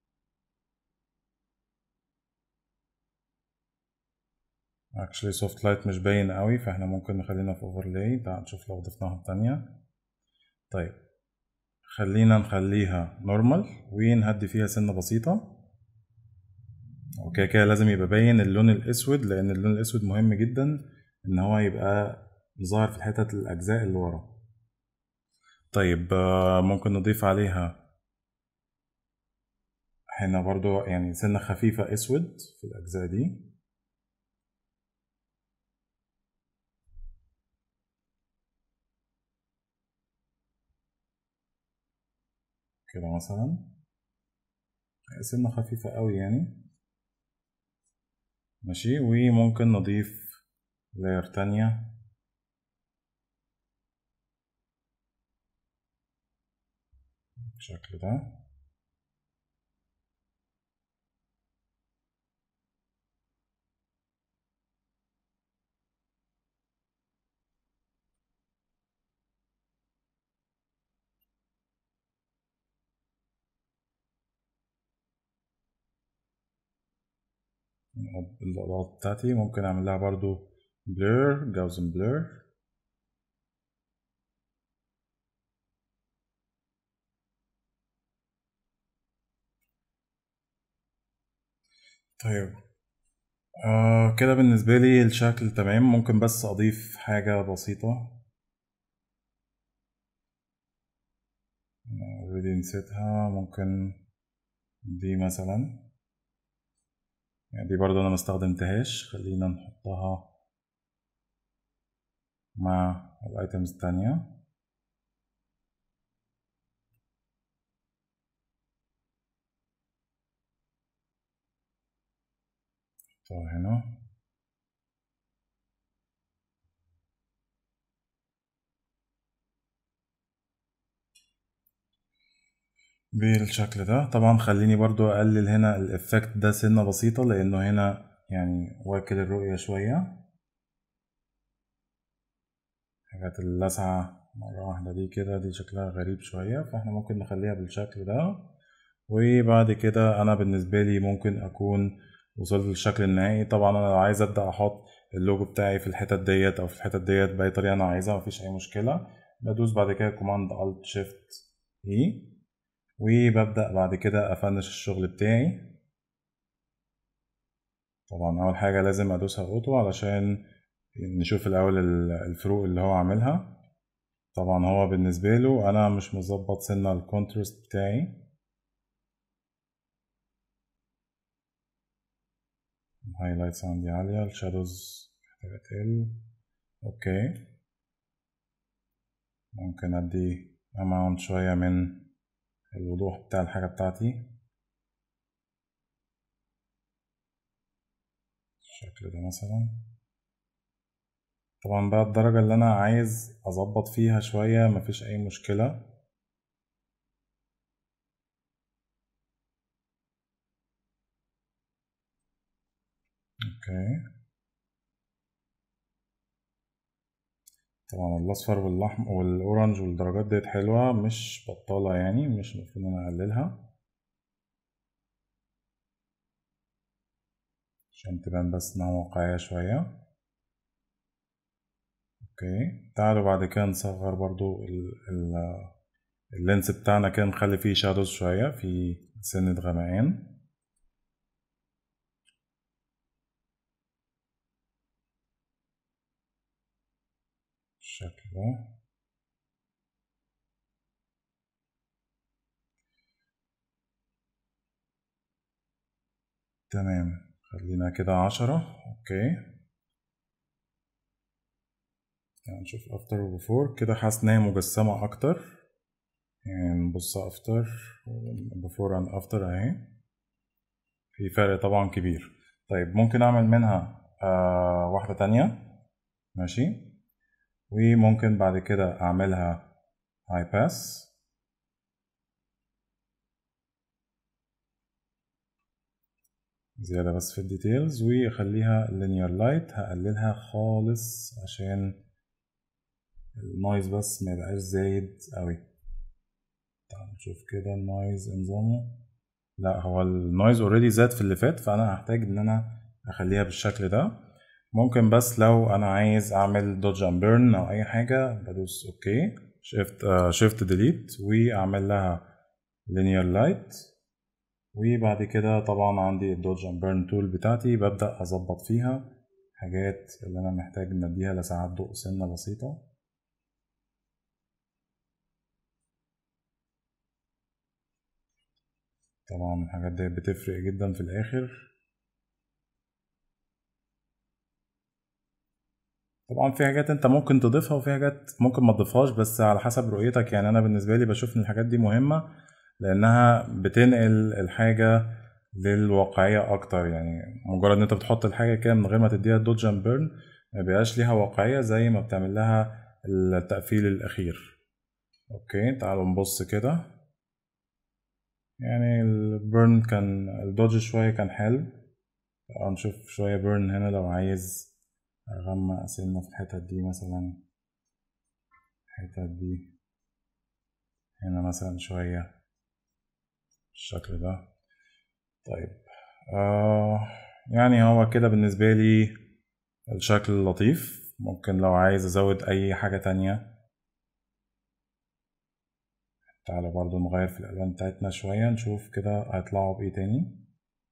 اكشلي سوفت لايت مش باين قوي فاحنا ممكن نخلينا في اوفرلاي تعال نشوف لو ضفناها تانية طيب خلينا نخليها نورمال ونهدي فيها سنة بسيطة وكده كده لازم يبقى باين اللون الاسود لان اللون الاسود مهم جدا ان هو يبقى ظاهر في الحتت الاجزاء اللي ورا طيب آه، ممكن نضيف عليها هنا برضو يعني سنة خفيفة اسود في الاجزاء دي كده مثلا سنة خفيفة قوي يعني ماشي وممكن نضيف لاير تانية بالشكل ده الإضاءات بتاعتي ممكن أعمل لها برضو blur جوزن blur طيب آه كده بالنسبة لي الشكل تمام ممكن بس أضيف حاجة بسيطة اوريدي نسيتها ممكن دي مثلا يعني دي برضو انا ما استخدمتهاش خلينا نحطها مع الايتمز التانية طيب هنا بالشكل ده طبعا خليني برضو اقلل هنا الافكت ده سنة بسيطة لانه هنا يعني واكل الرؤية شوية الحاجات اللاسعة مرة واحدة دي كده دي شكلها غريب شوية فاحنا ممكن نخليها بالشكل ده وبعد كده انا بالنسبة لي ممكن اكون وصلت للشكل النهائي طبعا انا لو عايز ابدا احط اللوجو بتاعي في الحتت ديت او في الحتت ديت باي طريقه انا عايزها مفيش اي مشكله بدوس بعد كده كوماند الت شيفت اي وببدأ بعد كده أفنش الشغل بتاعي طبعا أول حاجة لازم أدوسها أوتو علشان نشوف الأول الفروق اللي هو عاملها طبعا هو بالنسبة له أنا مش مظبط سنة الكونترست بتاعي الهايلايتس عندي عالية الشادوز محتاجة تقل اوكي ممكن ادي اماونت شوية من الوضوح بتاع الحاجة بتاعتي الشكل ده مثلا طبعا بقى الدرجة اللي أنا عايز أظبط فيها شوية مفيش أي مشكلة اوكي طبعا الاصفر والاحمر والاورنج والدرجات ديت حلوه مش بطاله يعني مش المفروض ان انا اقللها عشان تبان بس انها واقعيه شويه اوكي تعالوا بعد كده نصغر برضو ال ال اللينس بتاعنا كده نخلي فيه شادوز شويه في سنه غمقان بالشكل ده تمام خلينا كده عشرة اوكي نشوف افتر وبفور كده حاسس ان هي مجسمة اكتر يعني نبص افتر بفور اند افتر اهي في فرق طبعا كبير طيب ممكن اعمل منها آه واحدة تانية ماشي وممكن بعد كده اعملها هاي باس زيادة بس في الديتيلز واخليها linear light هقللها خالص عشان النويز بس ما يبقاش زايد قوي تعال نشوف كده النويز انظامه لا هو النويز اوريدي زاد في اللي فات فانا هحتاج ان انا اخليها بالشكل ده ممكن بس لو انا عايز اعمل دوج اند بيرن او اي حاجه بدوس اوكي شيفت شيفت ديليت واعمل لها linear light وبعد كده طبعا عندي الدوج اند بيرن تول بتاعتي ببدا اظبط فيها حاجات اللي انا محتاج نديها لساعات ضوء سنه بسيطه طبعا الحاجات دي بتفرق جدا في الاخر طبعا في حاجات انت ممكن تضيفها وفي حاجات ممكن ما تضيفهاش بس على حسب رؤيتك يعني انا بالنسبه لي بشوف ان الحاجات دي مهمه لانها بتنقل الحاجه للواقعيه اكتر يعني مجرد ان انت بتحط الحاجه كده من غير ما تديها دوج اند بيرن ما بيبقاش ليها واقعيه زي ما بتعمل لها التقفيل الاخير اوكي تعالوا نبص كده يعني البيرن كان الدوج شويه كان حلو نشوف شويه بيرن هنا لو عايز اغمق سنة في الحتت دي مثلا الحتت دي هنا مثلا شوية بالشكل ده طيب آه يعني هو كده بالنسبة لي الشكل لطيف ممكن لو عايز ازود اي حاجة تانية تعالى برضو نغير في الالوان بتاعتنا شوية نشوف كده هيطلعوا بايه تاني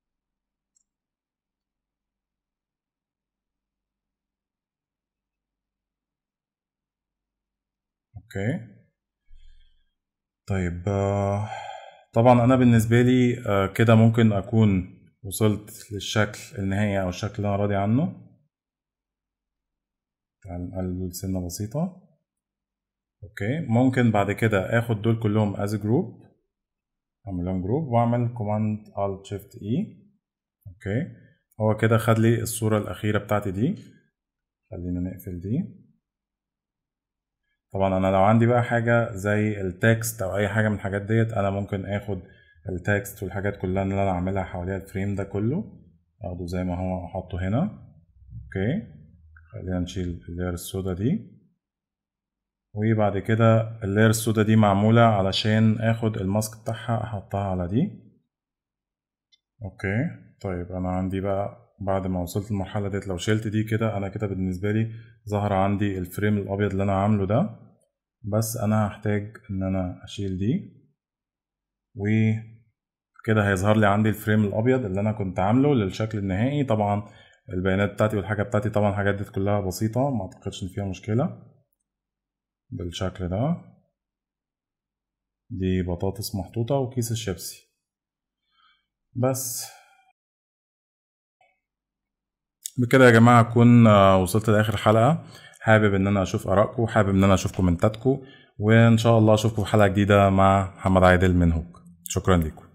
اوكي طيب طبعا انا بالنسبه لي كده ممكن اكون وصلت للشكل النهائي او الشكل اللي انا راضي عنه تعال نقلل سنه بسيطه اوكي ممكن بعد كده اخد دول كلهم از جروب اعمل لهم جروب واعمل كوماند الت شيفت اي اوكي هو كده خد لي الصوره الاخيره بتاعتي دي خلينا نقفل دي طبعا انا لو عندي بقى حاجه زي التكست او اي حاجه من الحاجات ديت انا ممكن اخد التكست والحاجات كلها اللي انا اعملها حواليها الفريم ده كله اخده زي ما هو احطه هنا اوكي خلينا نشيل اللير السودا دي وبعد كده اللير السودا دي معموله علشان اخد الماسك بتاعها احطها على دي اوكي طيب انا عندي بقى بعد ما وصلت المرحلة ديت لو شلت دي كده أنا كده بالنسبة لي ظهر عندي الفريم الأبيض اللي أنا عامله ده بس أنا هحتاج إن أنا أشيل دي وكده هيظهر لي عندي الفريم الأبيض اللي أنا كنت عامله للشكل النهائي طبعا البيانات بتاعتي والحاجة بتاعتي طبعا الحاجات دي كلها بسيطة ما أعتقدش إن فيها مشكلة بالشكل ده دي بطاطس محطوطة وكيس الشيبسي بس بكده يا جماعة أكون وصلت لآخر حلقة حابب إن أنا أشوف آرائكم حابب إن أنا أشوف كومنتاتكم وإن شاء الله أشوفكم في حلقة جديدة مع محمد عادل من هوك شكرا لكم